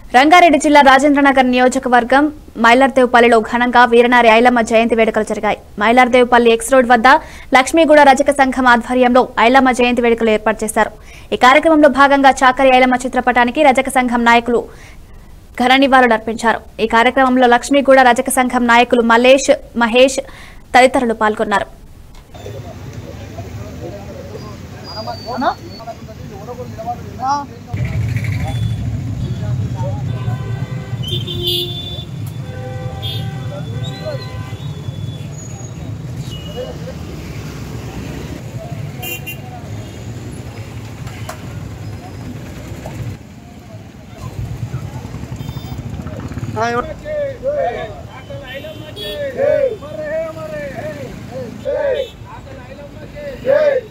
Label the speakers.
Speaker 1: రంగారెడ్డి జిల్లా రాజేంద్రనగర్ నియోజకవర్గం మైలర్దేవ్పల్లిలో ఘనంగా వీరనారి ఐలమ్మ జయంతి వేడుకలు జరిగాయి మైలర్దేవ్పల్లి ఎక్స్ రోడ్ వద్ద లక్ష్మీగూడ రజక సంఘం ఆధ్వర్యంలో ఐలమ్మ జయంతి వేడుకలు ఏర్పాటు చేశారు ఈ కార్యక్రమంలో భాగంగా చాకరి ఐలమ్మ చిత్రపటానికి రజక సంఘం నాయకులు ఘన నివాళులర్పించారు ఈ కార్యక్రమంలో లక్ష్మీగూడ రజక సంఘం నాయకులు మల్లేష్ మహేష్ తదితరులు పాల్గొన్నారు
Speaker 2: జై